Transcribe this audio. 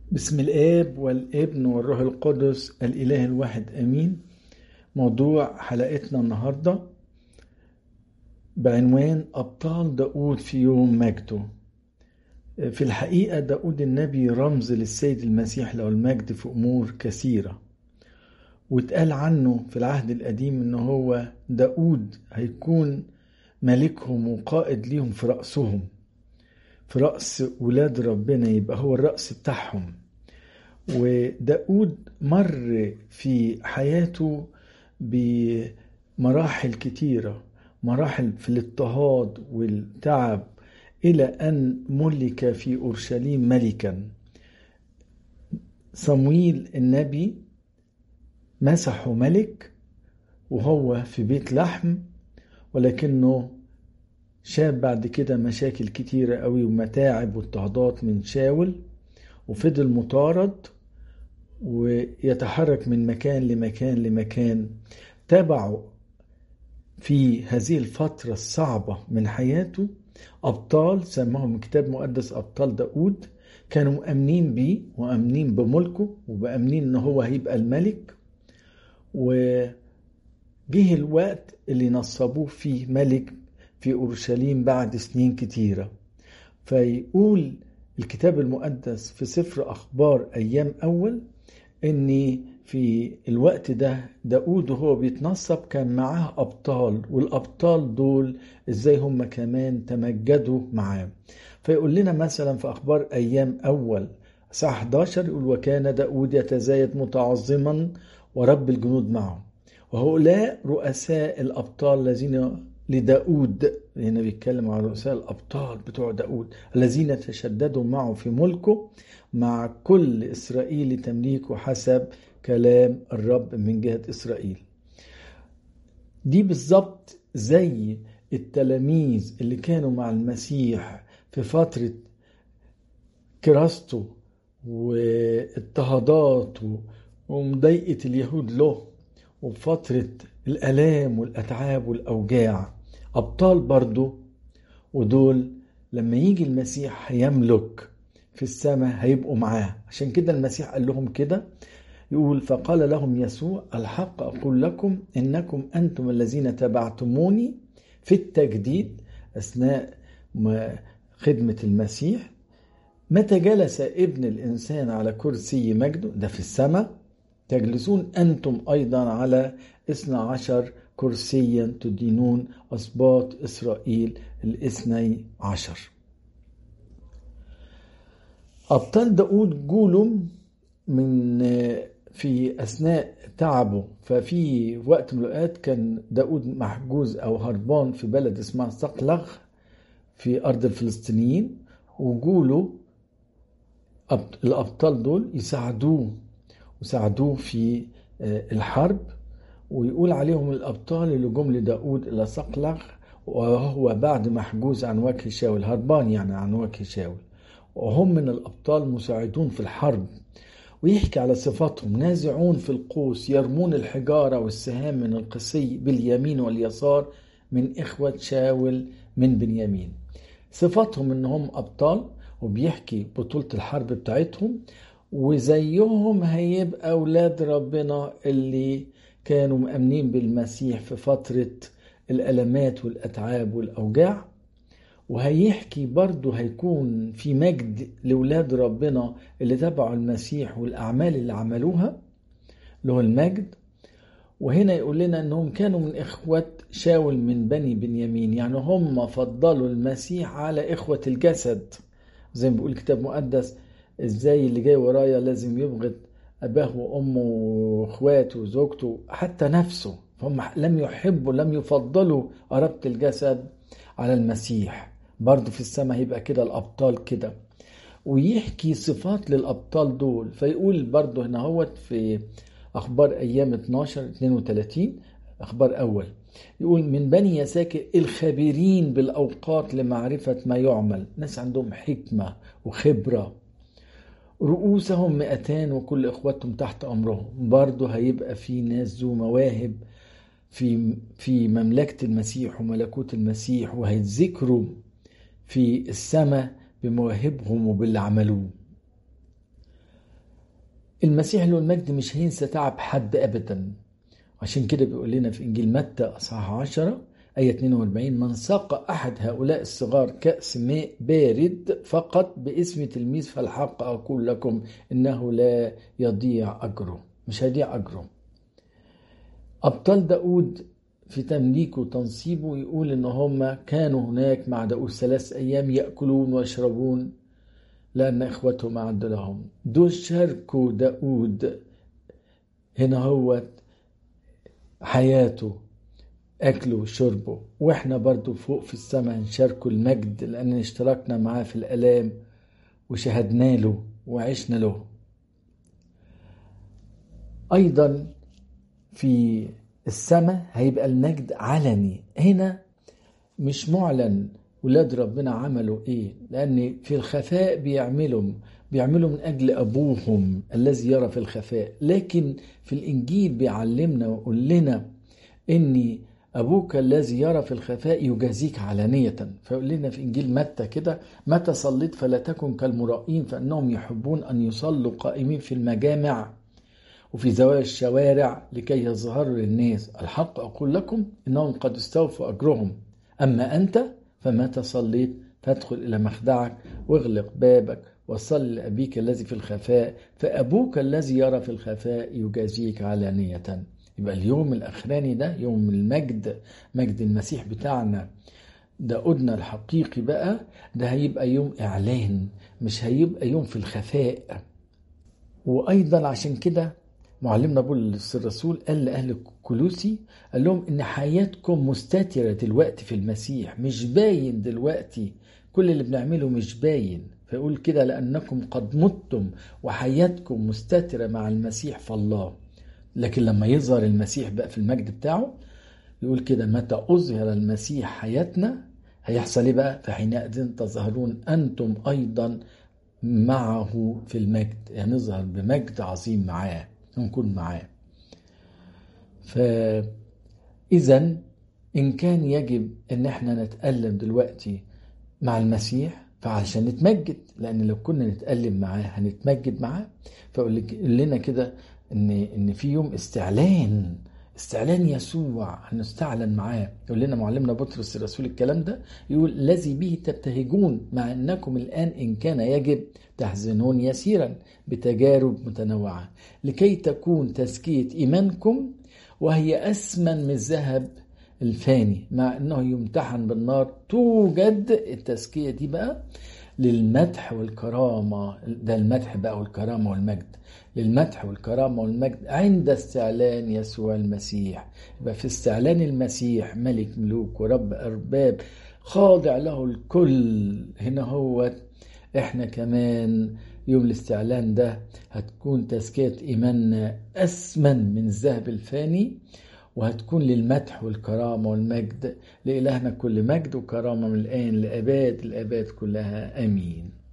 بسم الآب والابن والروح القدس الإله الواحد آمين موضوع حلقتنا النهاردة بعنوان أبطال داود في يوم مجده في الحقيقة داود النبي رمز للسيد المسيح له المجد في أمور كثيرة واتقال عنه في العهد القديم إن هو داود هيكون ملكهم وقائد ليهم في رأسهم في رأس ولاد ربنا يبقى هو الرأس بتاعهم وداود مر في حياته بمراحل كتيرة مراحل في الاضطهاد والتعب إلى أن ملك في أورشليم ملكا صمويل النبي مسحه ملك وهو في بيت لحم ولكنه شاب بعد كده مشاكل كتيرة قوي ومتاعب واضطهادات من شاول وفضل مطارد ويتحرك من مكان لمكان لمكان تابعوا في هذه الفترة الصعبة من حياته أبطال سماهم كتاب مقدس أبطال داود كانوا مؤمنين بيه وأمنين بملكه وبأمنين إن هو هيبقى الملك وجه الوقت اللي نصبوه فيه ملك في أورشليم بعد سنين كتيرة فيقول الكتاب المقدس في سفر أخبار أيام أول إن في الوقت ده داود وهو بيتنصب كان معاه أبطال والأبطال دول إزاي هم كمان تمجدوا معاه فيقول لنا مثلا في أخبار أيام أول الساعة 11 يقول وكان داود يتزايد متعظما ورب الجنود معه وهؤلاء رؤساء الأبطال الذين لداود هنا بيتكلم عن رؤساء الأبطال بتوع داود الذين تشددوا معه في ملكه مع كل إسرائيل لتمليكه حسب كلام الرب من جهة إسرائيل دي بالظبط زي التلاميذ اللي كانوا مع المسيح في فترة كراسته واضطهاداته ومضايقة اليهود له وفترة الآلام والأتعاب والأوجاع أبطال برضو ودول لما يجي المسيح يملك في السماء هيبقوا معاه عشان كده المسيح قال لهم كده يقول فقال لهم يسوع الحق أقول لكم إنكم أنتم الذين تبعتموني في التجديد أثناء خدمة المسيح متى جلس ابن الإنسان على كرسي مجده ده في السماء تجلسون أنتم أيضا على اثنى عشر كرسيا تدينون أسباط إسرائيل الاثني عشر أبطال داود جولوا من في أثناء تعبه ففي وقت من الأوقات كان داود محجوز أو هربان في بلد اسمها صقلغ في أرض الفلسطينيين وجولوا الأبطال دول يساعدوه وساعدوه في الحرب ويقول عليهم الأبطال اللي جم لداود إلى صقلغ وهو بعد محجوز عن وجه شاول هربان يعني عن وجه شاول وهم من الأبطال مساعدون في الحرب ويحكي على صفاتهم نازعون في القوس يرمون الحجارة والسهام من القسي باليمين واليسار من إخوة شاول من بنيامين صفاتهم إنهم أبطال وبيحكي بطولة الحرب بتاعتهم وزيهم هيبقى أولاد ربنا اللي كانوا مأمنين بالمسيح في فترة الألمات والأتعاب والأوجاع وهيحكي برضه هيكون في مجد لولاد ربنا اللي تبعوا المسيح والأعمال اللي عملوها اللي هو المجد وهنا يقول لنا انهم كانوا من اخوة شاول من بني بنيامين يعني هم فضلوا المسيح على اخوة الجسد زي ما بيقول الكتاب المقدس ازاي اللي جاي ورايا لازم يبغض اباه وامه واخواته وزوجته حتى نفسه فهم لم يحبوا لم يفضلوا قرابة الجسد على المسيح برضه في السماء هيبقى كده الابطال كده ويحكي صفات للابطال دول فيقول برضه هنا هوت في اخبار ايام 12 32 اخبار اول يقول من بني يساكر الخبيرين بالاوقات لمعرفه ما يعمل ناس عندهم حكمه وخبره رؤوسهم مئتان وكل اخواتهم تحت امرهم برضه هيبقى في ناس ذو مواهب في في مملكه المسيح وملكوت المسيح وهيتذكروا في السماء بمواهبهم وباللي عملوه المسيح له المجد مش هينسى تعب حد أبدا عشان كده بيقول لنا في إنجيل متى أصحاح 10 آية 42 من ساق أحد هؤلاء الصغار كأس ماء بارد فقط باسم تلميذ فالحق أقول لكم إنه لا يضيع أجره مش هيضيع أجره أبطال داود في تمليكه وتنصيبه يقول إن هم كانوا هناك مع داود ثلاث أيام يأكلون ويشربون لأن إخوتهم أعد لهم دول شاركوا داود هنا هو حياته أكله وشربه وإحنا برضو فوق في السماء نشاركه المجد لأن اشتركنا معاه في الآلام وشهدنا له وعشنا له أيضا في السماء هيبقى المجد علني هنا مش معلن ولاد ربنا عملوا ايه لان في الخفاء بيعملوا بيعملوا من اجل ابوهم الذي يرى في الخفاء لكن في الانجيل بيعلمنا ويقول لنا ان ابوك الذي يرى في الخفاء يجازيك علانيه فيقول لنا في انجيل متى كده متى صليت فلا تكن كالمرائين فانهم يحبون ان يصلوا قائمين في المجامع وفي زوايا الشوارع لكي يظهروا للناس الحق اقول لكم انهم قد استوفوا اجرهم اما انت فمتى صليت فادخل إلى مخدعك واغلق بابك وصل لأبيك الذي في الخفاء فأبوك الذي يرى في الخفاء يجازيك علانية يبقى اليوم الأخراني ده يوم المجد مجد المسيح بتاعنا ده قدنا الحقيقي بقى ده هيبقى يوم إعلان مش هيبقى يوم في الخفاء وأيضا عشان كده معلمنا بولس الرسول قال لأهل كلوسي قال لهم إن حياتكم مستترة دلوقتي في المسيح مش باين دلوقتي كل اللي بنعمله مش باين فيقول كده لأنكم قد متم وحياتكم مستترة مع المسيح في الله لكن لما يظهر المسيح بقى في المجد بتاعه يقول كده متى أظهر المسيح حياتنا هيحصل ايه بقى فحينئذ تظهرون أنتم أيضا معه في المجد يعني نظهر بمجد عظيم معاه نكون معاه فإذا إن كان يجب إن احنا نتألم دلوقتي مع المسيح فعشان نتمجد لأن لو كنا نتألم معاه هنتمجد معاه فقول لنا كده إن إن في يوم استعلان استعلان يسوع هنستعلن معاه يقول لنا معلمنا بطرس الرسول الكلام ده يقول الذي به تبتهجون مع انكم الان ان كان يجب تحزنون يسيرا بتجارب متنوعه لكي تكون تزكيه ايمانكم وهي اثمن من الذهب الفاني مع انه يمتحن بالنار توجد التزكيه دي بقى للمدح والكرامه ده المدح بقى والكرامه والمجد للمدح والكرامة والمجد عند استعلان يسوع المسيح يبقى في استعلان المسيح ملك ملوك ورب أرباب خاضع له الكل هنا هو احنا كمان يوم الاستعلان ده هتكون تزكية إيماننا أثمن من الذهب الفاني وهتكون للمدح والكرامة والمجد لإلهنا كل مجد وكرامة من الآن لأباد الآباد كلها آمين